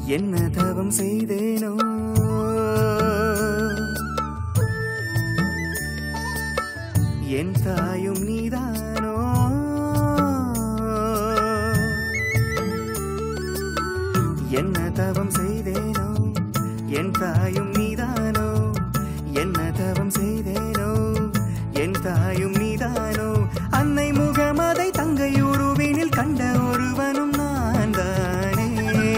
என்ன தவம் செய்தேனோ என் தாயும் நீதானோ என்ன தவம் செய்தேனோ என் தாயும் நீதானோ என்ன தவம் செய்தேனோ என் தாயும் நீதானோ அன்னை முகமதை தங்கையுருவினில் கண்ட ஒருவனும் நான் தானே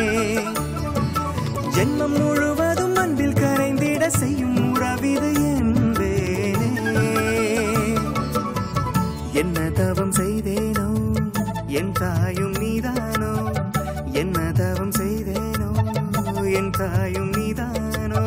ஜென்மம் முழுவதும் அன்பில் கரைந்திட செய்யும் உறவிது என்பேனே என்ன தவம் செய்தேனோ என் தாயும் நீதானோ என்ன தவம் செய்தேனோ என் தாயும் நீதானோ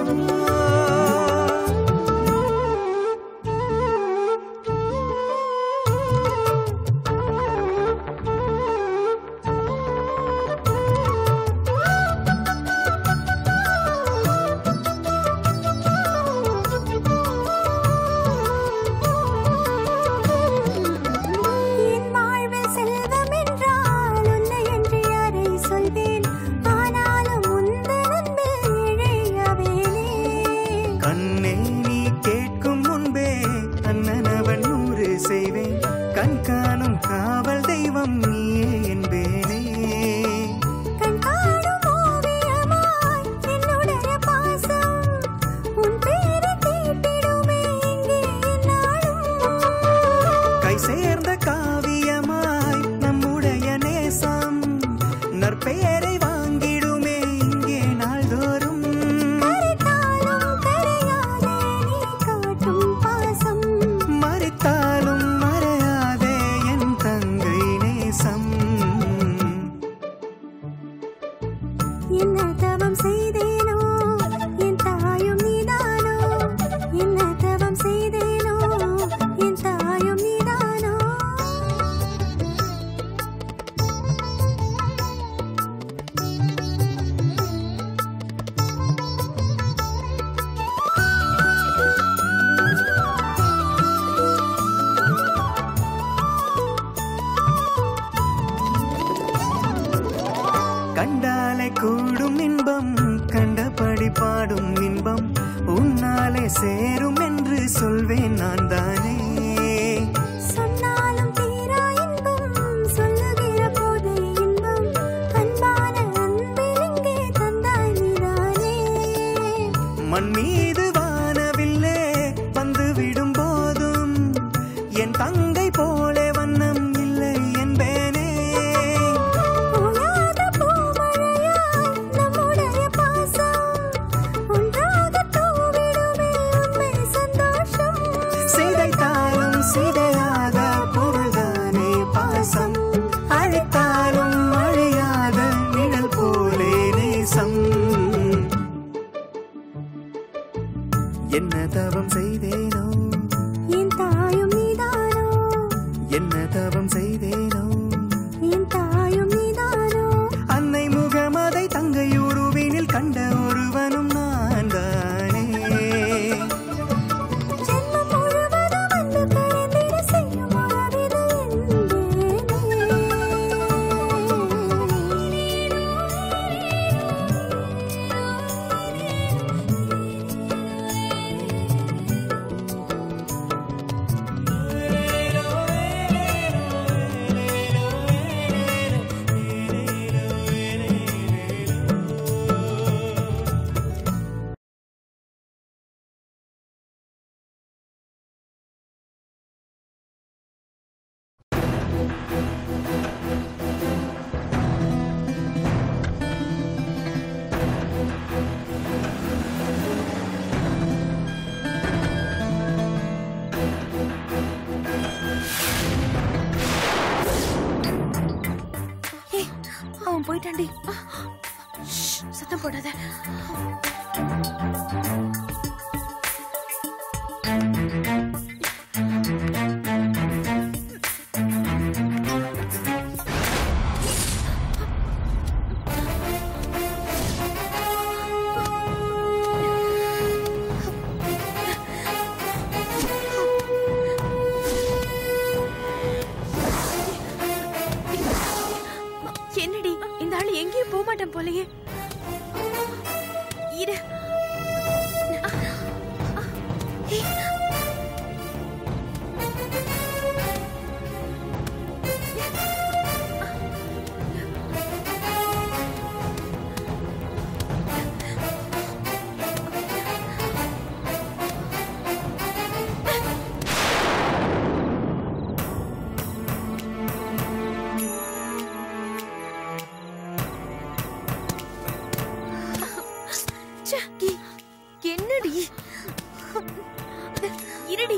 என் வாழ்வில் செல்வம் என்றால் உன்னை என்று யாரை சொல்வேன் ஆனாலும் உந்தன் அன்பில் இழையவேனே கண்ணே நீ கேட்கும் முன்பே அண்ணன் அவன் நூறு செய்வேன் கண் காணும் காவல் தெய்வம் நீயே என்பேனே கண் காணும் ஓவியமாய் என்னுடைய பாசம் உன் பேரை கேட்டிடுமே இங்கே என்னாலும் கை சேர்ந்த காவியமாய் நம்முடைய நேசம் நற்பெயரை வாங்கிடுமே இங்கே நாள்தோறும் கரைத்தாலும் கரையாதே நீ காட்டும் பாசம் மறித்தாலும் மறையாதே என் தங்கை நேசம் என்ன தவம் செய்தேனோ என் தாயும் நீதானோ என்ன தவம் செய்தேனோ என் தாயும் நீதானோ கண்டாலே கூடும் இன்பம் கண்டபடி பாடும் இன்பம் உன்னாலே சேரும் என்று சொல்வேன் நான் தானே சொன்னாலும் தீரா இன்பம் சொல்லுகிற போதே இன்பம் அன்பான அன்பில் இங்கே தந்தாய் நீதானே மண் மீது வானவில்லே வந்து விடும் போதும் என் தங்கை போலே வண்ணம் இல்லை என்பேனே ஓயாத பூமழையாய் நம்முடைய பாசம் ஒன்றாக தூவிடுமே உண்மை சந்தோஷம் சிதைத்தாலும் சிதையாத பொருள்தானே பாசம் அழைத்தாலும் அழியாத நிழல் போலே நேசம் என்ன தவம் செய்தேனோ என் தாயும் நீதானோ என்ன தவம் செய்தேனோ என் தாயும் நீதானோ அன்னை முகமதை தங்கையுருவினில் கண்ட ஒருவனும் நான் தானே ஜென்மம் முழுவதும் அன்பு கரைந்திட செய்யும் உறவிது ஏய் அவன் போயிட்டான்டி ஷ், சத்தம் போடாத என்னடி இந்த ஆள் எங்கேயும் போக மாட்டேன் போலயே இரு ஏய். ச்சே, இ- என்னடி இருடி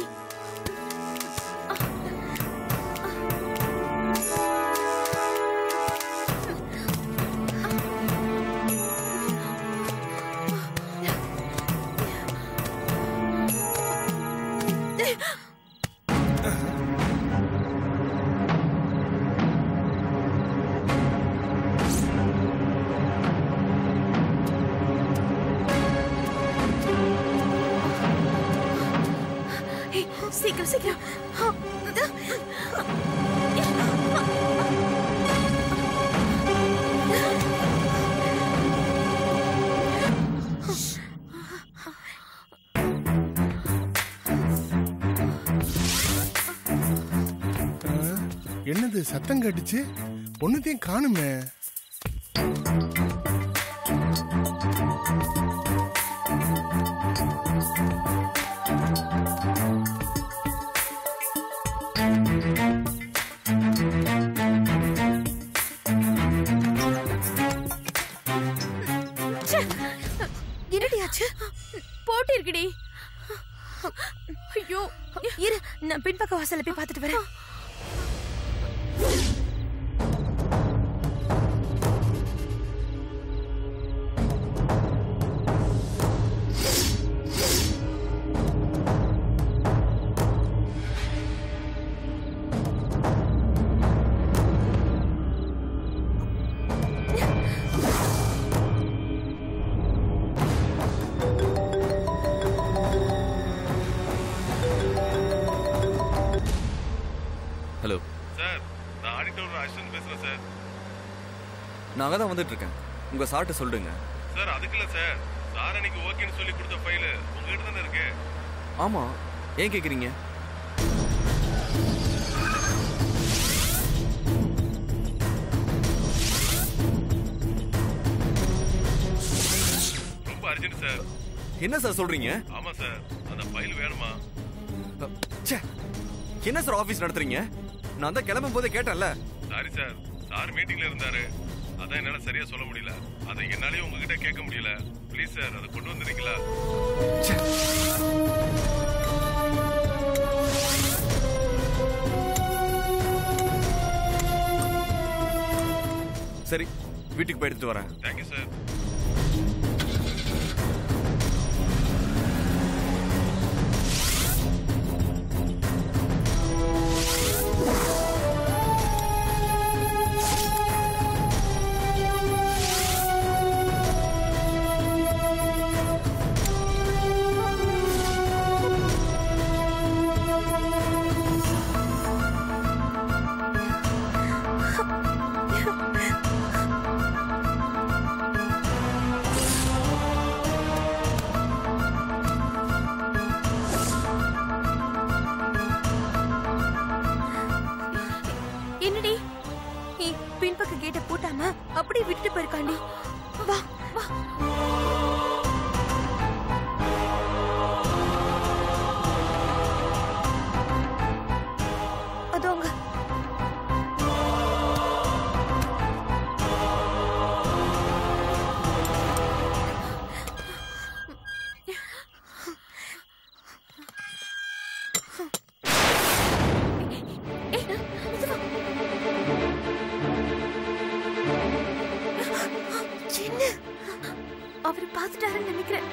ஏய், சீக்கிரம் சீக்கிரம் ஆ, இதோ. ஆ, என்னது சத்தம் கேட்டுச்சு ஒன்னுத்தையும் காணுமே ச்சே, என்னடி ஆச்சு போட்டி இருக்குடி ஐயோ இரு நான் பின்பக்க வாசல்ல போய் பார்த்துட்டு வரேன் ஹலோ சார் நான் ஆடிட்டர் அசிஸ்டன்ட் பேசுறேன் சார் நான் அங்கே தான் வந்துட்டு இருக்கேன் உங்க சார்ட்ட சொல்லுங்க சார் அதுக்கு இல்ல சார் சார் அன்னைக்கு ஓகேன்னு சொல்லி கொடுத்த ஃபைல் உங்ககிட்ட தானே இருக்கு ஆமா ஏன் கேக்குறீங்க ரொம்ப அர்ஜென்ட் சார் என்ன சார் சொல்றீங்க ஆமா சார் அந்த ஃபைல் வேணுமா அ, ச்சே என்ன சார் ஆபீஸ் நடத்துறீங்க நான் தான் கிளம்பும் போதே கேட்டேன்ல சாரி சார் சார் மீட்டிங்ல இருந்தாரு அதான் என்னால சரியா சொல்ல முடியல அதை என்னாலயும் உங்ககிட்ட கேட்க முடியல ப்ளீஸ் சார் அதை கொண்டு வந்துடுறீங்களா ச்சே. சரி வீட்டுக்கு போய் எடுத்துட்டு வரேன் தேங்க்யூ சார் என்னடி நீ பின்பக்க கேட்ட பூட்டாம அப்படியே விட்டுட்டு போயிருக்காண்டி வா வா அதோ அங்க ஏய், இது வா. என்ன அவர் பார்த்துட்டாருன்னு நினைக்கிறேன்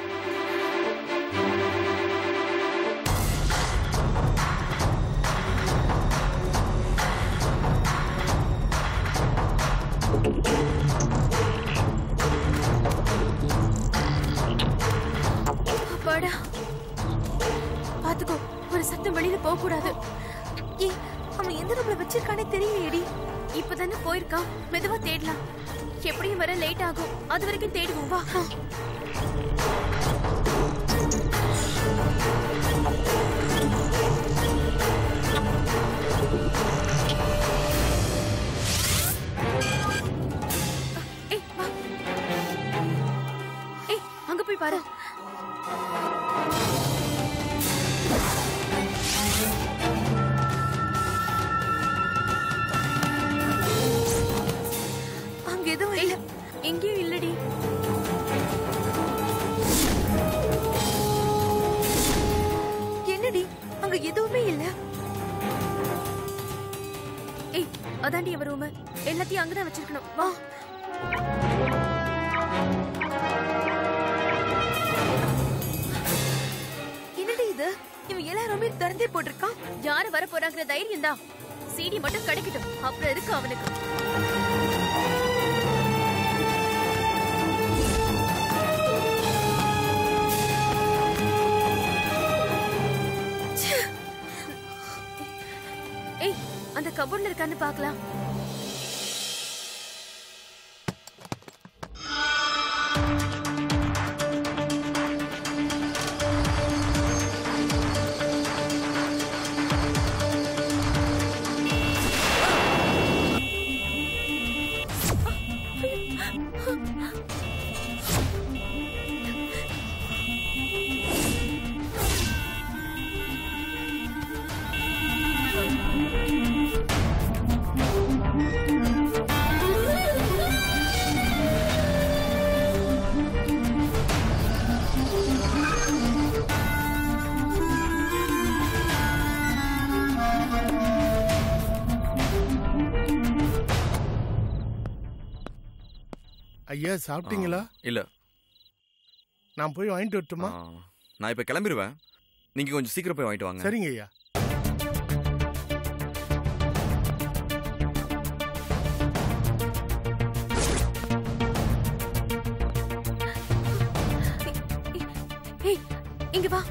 அப்பாடா பாத்துக்கோ ஒரு சத்தம் வெளியில போக கூடாது ஏய் அவன் எந்த ரூம்ல வச்சிருக்கானே தெரியலையேடி இப்பதானே போயிருக்கான் மெதுவா தேடலாம் எப்படியும் வர லேட் ஆகும் அது வரைக்கும் தேடுவோம் வா அங்க போய் பாரு அங்க எதுவும் இல்ல எங்கேயும் இல்லடி என்னடி அங்க எதுவுமே இல்ல ஏய் அதாண்டி அவ ரூம் எல்லாத்தையும் அங்கதான் வச்சிருக்கணும் வா என்னடி இது இவன் எல்லாருமே திறந்தே போட்டிருக்கான் யாரு வர போறாங்கிற தைரியம் தான் சீடி மட்டும் கிடைக்கட்டும் அப்புறம் இருக்கு அவனுக்கு ச்சே. ஏய் அந்த கபோர்ட்ல இருக்கான்னு பார்க்கலாம் ஐயா சாப்பிட்டீங்களா இல்ல நான் போய் வாங்கிட்டு வரட்டுமா ஆ, நான் இப்ப கிளம்பிடுவேன் நீங்க கொஞ்சம் சீக்கிரம் போய் வாங்கிட்டு வாங்க சரிங்க ஐயா ஏய் இங்க வா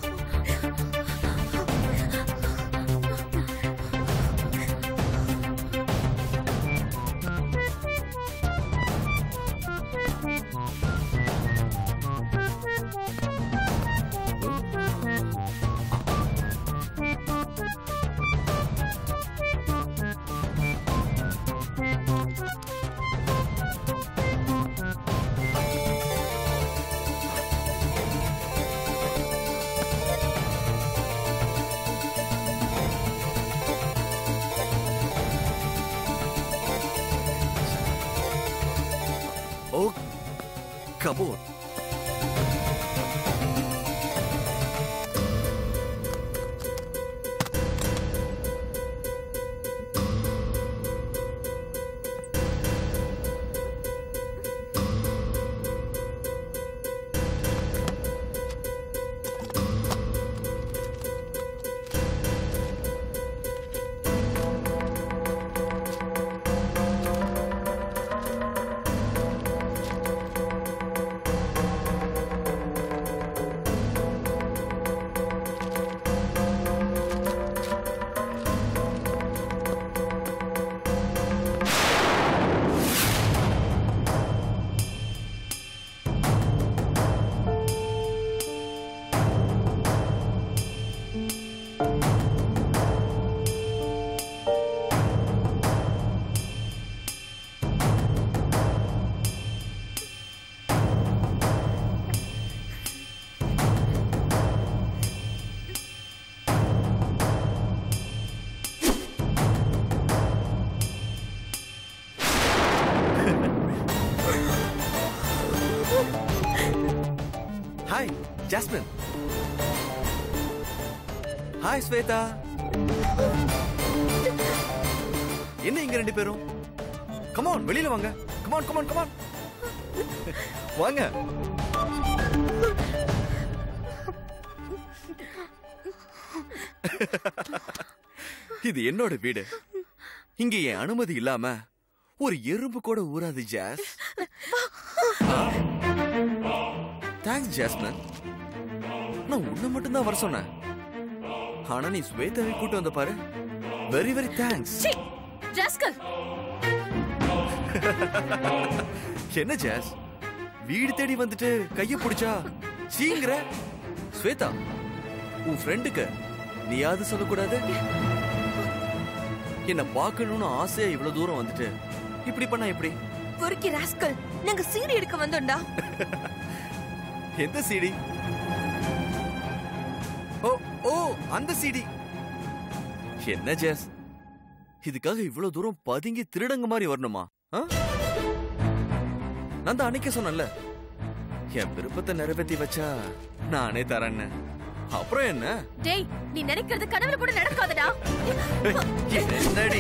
ஓ cupboard hi Jasmine hi Shweta என்ன இங்க ரெண்டு பேரும் கமான் வெளியில வாங்க கமான் கமான் கமான் வாங்க இது என்னோட வீடு இங்க என் அனுமதி இல்லாம ஒரு எறும்பு கூட ஊறாது ஜாஸ் தேங்க்ஸ் ஜாஸ்மின் நான் உன்னை மட்டும் தான் வர சொன்னேன் ஆனா நீ ஸ்வேதாவை கூட்டு வந்த பாரு வெரி வெரி தேங்க்ஸ் சீ ராஸ்கல் என்ன ஜாஸ் வீடு தேடி வந்துட்டு கைய பிடிச்சா சீங்கிற ஸ்வேதா உன் ஃப்ரெண்டுக்கு நீயாவது சொல்லக்கூடாது என்ன பார்க்கணும்னு ஆசையா இவ்வளவு தூரம் வந்துட்டு இப்படி பண்ணா எப்படி பொறுக்கி ராஸ்கல் நாங்க சீடி எடுக்க வந்தோம்டா எந்த சிடி ஓ ஓ அந்த சிடி என்ன ஜேஸ் இதுக்காக இவ்வளவு தூரம் பதுங்கி திருடங்க மாதிரி வரணுமா ஆ? நான் தான் அன்னைக்கே சொன்னேன்ல என் விருப்பத்தை நிறைவேத்தி வச்சா நானே தரேன்னு அப்புறம் என்ன டேய் நீ நினைக்கிறது கனவுல கூட நடக்காதடா என்னடி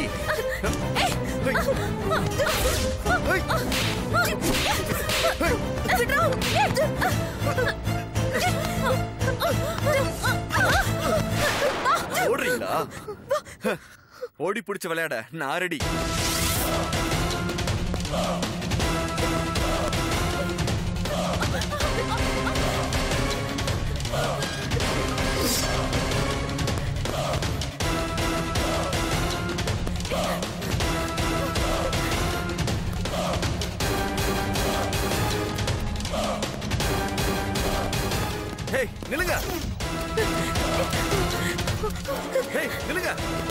ஓடுறீங்களா ஓடி பிடிச்ச விளையாட நான் ரெடி ஹேய் நில்லுங்க ஹேய் நில்லுங்க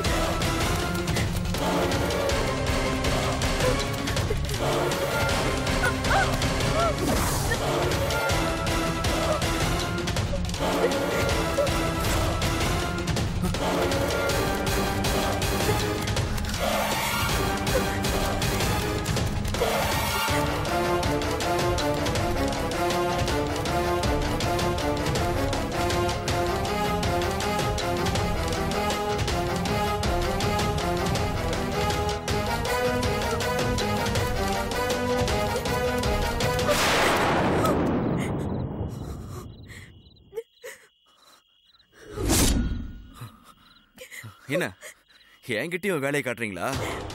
என்ன என்கிட்டயும் வேலையை காட்டுறீங்களா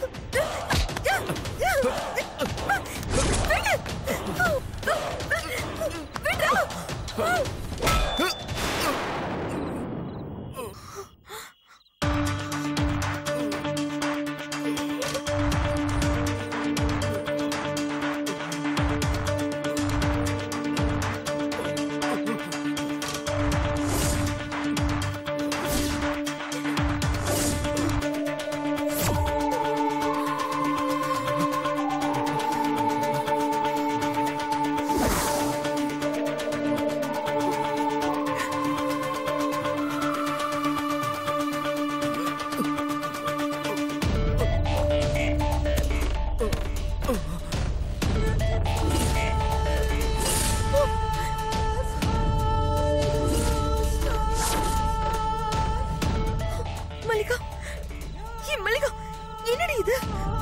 மல்லிகா ஏ மல்லிகா என்னடி இது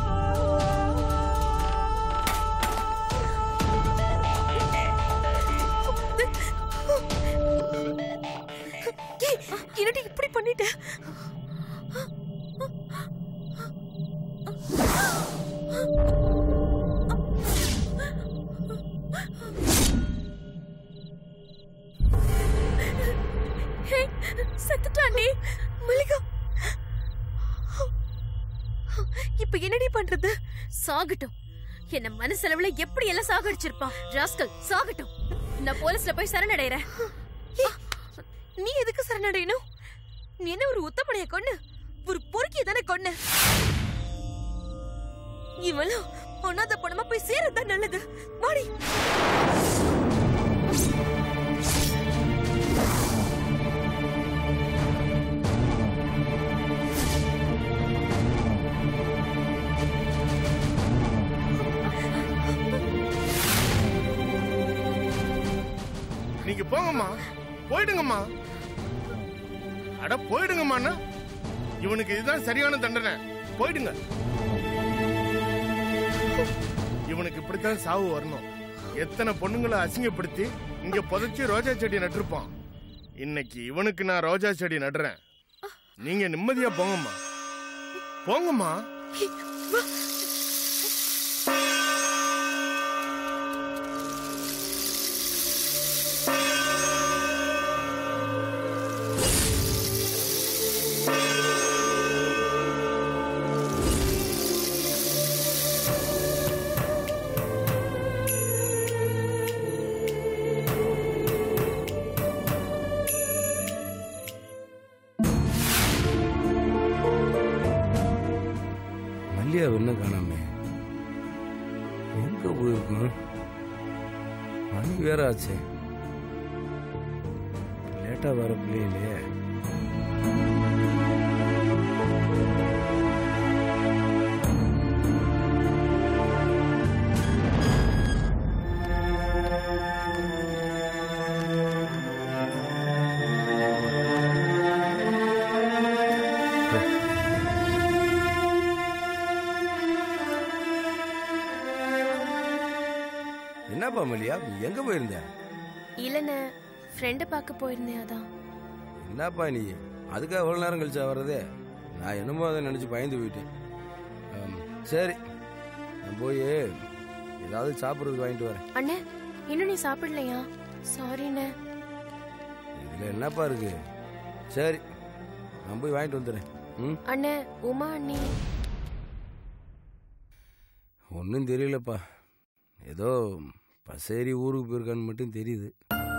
ஏய், என்னடி இப்படி பண்ணிட்ட ஏய், செத்துட்டான்டி மல்லிகா இப்ப என்னடி பண்றது சாகட்டும் என்ன மனசளவுல எப்படி எல்லாம் சாகடிச்சிருப்பான் ராஸ்கல் சாகட்டும் நான் போலீஸ்ல போய் சரணடைறேன் நீ எதுக்கு சரணடையணும் நீ என்ன ஒரு உத்தமனைய கொண்டு ஒரு பொறுக்கிய தானே கொன்ன இவளும் ஒன்னாத பணமா போய் சேரதான் நல்லது வாடி நீங்க போங்கம்மா போயிடுங்கம்மா அட போயிடுங்கம்மாண்ணா இவனுக்கு இதுதான் சரியான தண்டனை போயிடுங்க இவனுக்கு இப்படித்தான் சாவு வரணும் எத்தனை பொண்ணுங்களை அசிங்கப்படுத்தி இங்க புதைச்சி ரோஜா செடி நட்டிருப்பான் இன்னைக்கு இவனுக்கு நான் ரோஜா செடி நடுறேன் நீங்க நிம்மதியா போங்கம்மா போங்கம்மா மல்லியா இன்னும் காணாமே எங்க போயிருக்கும் மணி வேற ஆச்சே கரெக்டாக வர பிள்ளைங்களே என்னப்பா மல்லியா நீ எங்க போயிருந்த இல்லைண்ணே ஃப்ரெண்டை பார்க்க போயிருந்தேன் அதான் என்னப்பா நீ அதுக்காக எவ்வளோ நேரம் கழிச்சா வர்றதே நான் என்னமோ அதை நினச்சி பயந்து போயிட்டேன் ஆம், சரி நான் போய் ஏதாவது சாப்பிட்றதுக்கு வாங்கிட்டு வரேன் அண்ணே இன்னும் நீ சாப்பிடலையா சாரிண்ணே இதில் என்னப்பா இருக்கு சரி நான் போய் வாங்கிட்டு வந்துடுறேன் ம் அண்ணே உமா அண்ணி ஒன்றும் தெரியலப்பா ஏதோ பசேரி ஊருக்கு போயிருக்கான்னு மட்டும் தெரியுது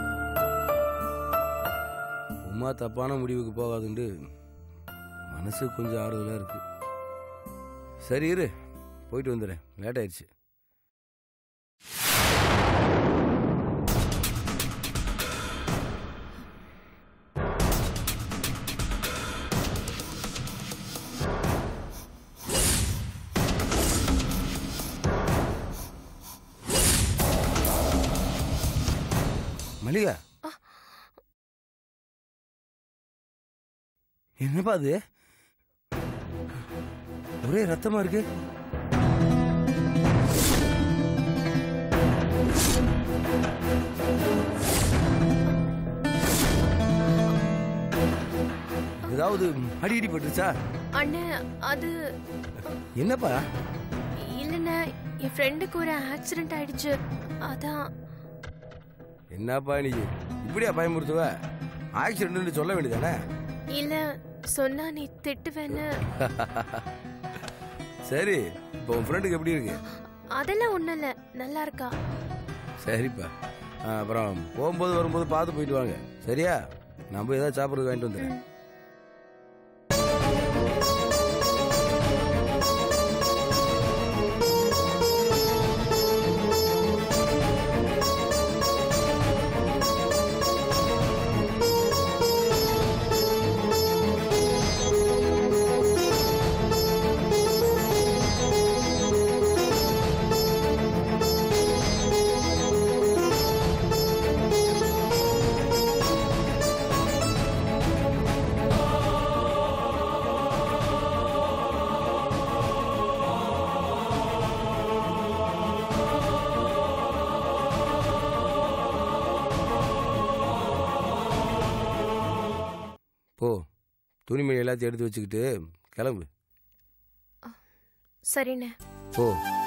உமா தப்பான முடிவுக்கு போகாதுண்டு மனசு கொஞ்சம் ஆறுதலாக இருக்கு சரி இரு போயிட்டு வந்துடுறேன் லேட் ஆயிடுச்சு மல்லிகா என்னப்பா அது ஒரே ரத்தமா இருக்கு ஏதாவது அடி இடி பட்டுருச்சா அண்ணே அது என்னப்பா இல்லைண்ணே என் ஃப்ரெண்டுக்கு ஒரு ஆக்சிடென்ட் ஆயிடுச்சு அதான் என்னப்பா நீ இப்படியா பயமுறுத்துவ ஆக்சிடென்ட்னு சொல்ல வேண்டியதானே இல்ல சொன்னா நீ திட்டுவேன்னு சரி இப்போ உன் ஃப்ரெண்டுக்கு எப்படி இருக்கு அதெல்லாம் ஒண்ணும் இல்ல நல்லா இருக்கா சரிப்பா ஆ, அப்புறம் போகும்போது வரும்போது பார்த்து போயிட்டு வாங்க சரியா நான் போய் ஏதாவது சாப்பிட்றது வாங்கிட்டு வந்துடுறேன் போ துணிமணி எல்லாத்தையும் எடுத்து வச்சுக்கிட்டு கிளம்பு சரிண்ணே போ